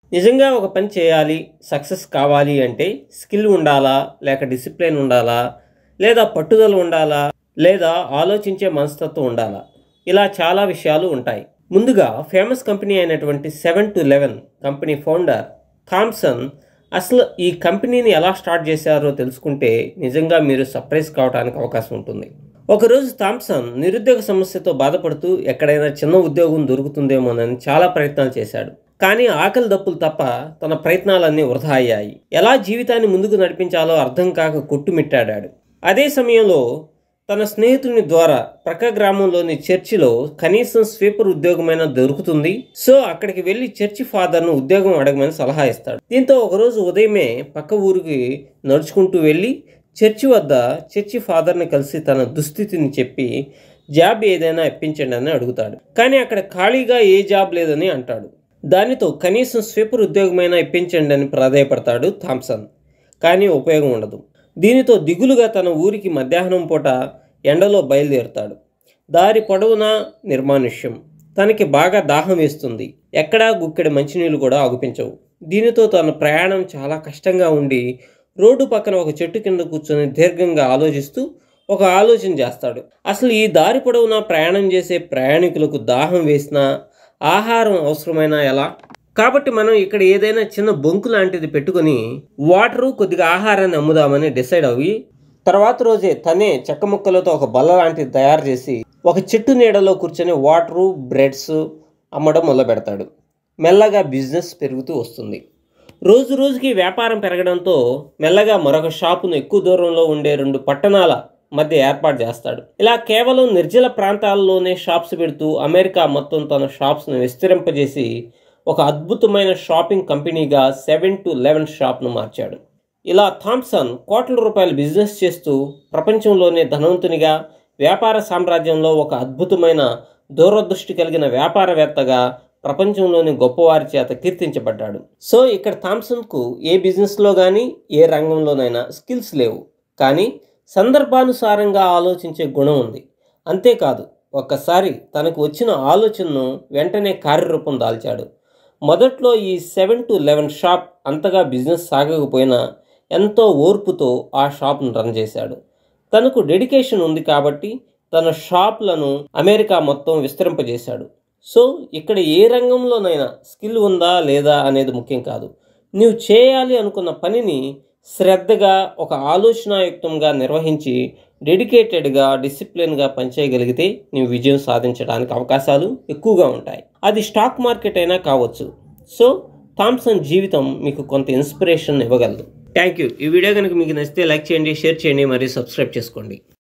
నిజంగా ఒక పని చేయాలి సక్సెస్ కావాలి అంటే స్కిల్ ఉండాలా లేక డిసిప్లిన్ ఉండాలా లేదా పట్టుదల ఉండాలా లేదా ఆలోచించే మనస్తత్వం ఉండాలా ఇలా చాలా విషయాలు ఉంటాయి ముందుగా ఫేమస్ కంపెనీ అయినటువంటి seven to eleven company founder Thompson అసలు ఈ కంపెనీని ఎలా స్టార్ట్ చేశారో తెలుసుకుంటే నిజంగా మీరు సర్ప్రైజ్ కావడానికి అవకాశం ఉంటుంది ఒకరోజు థామ్సన్ నిరుద్యోగ సమస్యతో బాధపడుతూ ఎక్కడైనా చిన్న ఉద్యోగం దొరుకుతుందేమోనని చాలా ప్రయత్నాలు చేశాడు కానీ ఆకలి దప్పులు తప్ప తన ప్రయత్నాలన్నీ వృధా అయ్యాయి ఎలా జీవితాన్ని ముందుకు నడిపించాలో అర్థం కాక కొట్టుమిట్టాడాడు అదే సమయంలో తన స్నేహితుని ద్వారా ప్రక్క గ్రామంలోని చర్చిలో కనీసం స్వీపర్ ఉద్యోగమైనా దొరుకుతుంది సో అక్కడికి వెళ్లి చర్చి ఫాదర్ను ఉద్యోగం అడగమని సలహా ఇస్తాడు దీంతో ఒకరోజు ఉదయమే పక్క ఊరికి నడుచుకుంటూ వెళ్ళి చర్చి వద్ద చర్చి ఫాదర్ని కలిసి తన దుస్థితిని చెప్పి జాబ్ ఏదైనా ఇప్పించండి అని అడుగుతాడు కానీ అక్కడ ఖాళీగా ఏ జాబ్ లేదని అంటాడు దానితో కనీసం స్వీపర్ ఉద్యోగమైనా ఇప్పించండి అని ప్రాధాయపడతాడు థామ్సన్ కానీ ఉపయోగం ఉండదు దీనితో దిగులుగా తన ఊరికి మధ్యాహ్నం పూట ఎండలో బయలుదేరుతాడు దారి పొడవునా నిర్మానుష్యం తనకి బాగా దాహం వేస్తుంది ఎక్కడా గుక్కెడి మంచినీళ్ళు కూడా ఆగుపించవు దీనితో తన ప్రయాణం చాలా కష్టంగా ఉండి రోడ్డు పక్కన ఒక చెట్టు కింద కూర్చొని దీర్ఘంగా ఆలోచిస్తూ ఒక ఆలోచన చేస్తాడు అసలు ఈ దారి పొడవునా ప్రయాణం చేసే ప్రయాణికులకు దాహం వేసినా ఆహారం అవసరమైనా ఎలా కాబట్టి మనం ఇక్కడ ఏదైనా చిన్న బొంకు లాంటిది పెట్టుకొని వాటరు కొద్దిగా ఆహారాన్ని అమ్ముదామని డిసైడ్ అవి తర్వాత రోజే తనే చెక్క ముక్కలతో ఒక బల్ల లాంటిది తయారు చేసి ఒక చెట్టు నీడలో కూర్చొని వాటరు బ్రెడ్స్ అమ్మడం మొదలు పెడతాడు మెల్లగా బిజినెస్ పెరుగుతూ వస్తుంది రోజు రోజుకి వ్యాపారం పెరగడంతో మెల్లగా మరొక షాపును ఎక్కువ దూరంలో ఉండే రెండు పట్టణాల మధ్య ఏర్పాటు చేస్తాడు ఇలా కేవలం నిర్జల ప్రాంతాల్లోనే షాప్స్ పెడుతూ అమెరికా మొత్తం తన షాప్స్ను విస్తరింపజేసి ఒక అద్భుతమైన షాపింగ్ కంపెనీగా సెవెన్ టు లెవెన్ షాప్ను మార్చాడు ఇలా థామ్సన్ కోట్ల రూపాయల బిజినెస్ చేస్తూ ప్రపంచంలోనే ధనవంతునిగా వ్యాపార సామ్రాజ్యంలో ఒక అద్భుతమైన దూరదృష్టి కలిగిన వ్యాపారవేత్తగా ప్రపంచంలోని గొప్పవారి చేత కీర్తించబడ్డాడు సో ఇక్కడ థామ్సన్కు ఏ బిజినెస్లో కానీ ఏ రంగంలోనైనా స్కిల్స్ లేవు కానీ సందర్భానుసారంగా ఆలోచించే గుణం ఉంది అంతేకాదు ఒక్కసారి తనకు వచ్చిన ఆలోచనను వెంటనే కార్యరూపం దాల్చాడు మొదట్లో ఈ సెవెన్ టు లెవెన్ షాప్ అంతగా బిజినెస్ సాగకపోయినా ఎంతో ఓర్పుతో ఆ షాప్ను రన్ చేశాడు తనకు డెడికేషన్ ఉంది కాబట్టి తన షాప్లను అమెరికా మొత్తం విస్తరింపజేశాడు సో ఇక్కడ ఏ రంగంలోనైనా స్కిల్ ఉందా లేదా అనేది ముఖ్యం కాదు నీవు చేయాలి అనుకున్న పనిని శ్రద్ధగా ఒక ఆలోచనాయుక్తంగా నిర్వహించి డెడికేటెడ్గా డిసిప్లిన్గా పనిచేయగలిగితే నీవు విజయం సాధించడానికి అవకాశాలు ఎక్కువగా ఉంటాయి అది స్టాక్ మార్కెట్ అయినా కావచ్చు సో థామ్సన్ జీవితం మీకు కొంత ఇన్స్పిరేషన్ ఇవ్వగలదు థ్యాంక్ యూ ఈ వీడియో కనుక మీకు నచ్చితే లైక్ చేయండి షేర్ చేయండి మరియు సబ్స్క్రైబ్ చేసుకోండి